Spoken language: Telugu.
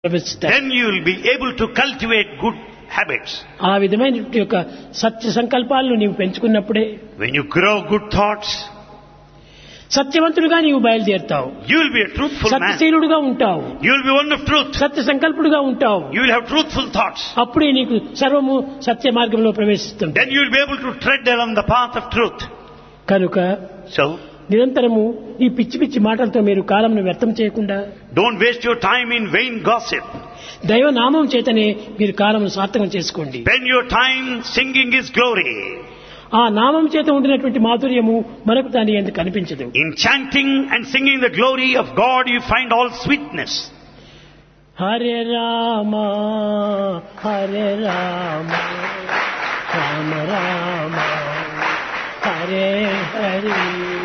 వ్యవస్థ then you will be able to cultivate good habits. ఆ విధమైన యొక్క సత్య సంకల్పాలను నీవు పెంచుకున్నప్పుడే When you grow good thoughts, సత్యవంతుడుగా నీవు బయలుదేరుతావు you will be a truthful man. సత్యశీలుడుగా ఉంటావు You will be one of truth. సత్య సంకల్పుడుగా ఉంటావు You will have truthful thoughts. అప్పుడే నీకు సర్వము సత్య మార్గంలో ప్రవేశిస్తుంది Then you will be able to tread along the path of truth. కనుక So, నిరంతరము ఈ పిచ్చి పిచ్చి మాటలతో మీరు కాలంను వ్యర్థం చేయకుండా don't waste your time in vain gossip. దైవనామం చేతనే మీరు కాలమును సార్థకం చేసుకోండి Spend your time singing His glory. ఆ నామం చేత ఉండినటువంటి మాధుర్యము మనకు దాని ఎందుకు కనిపించదు In chanting and singing the glory of God, you find all sweetness. Hare Rama Hare Rama Rama Rama Hare Hare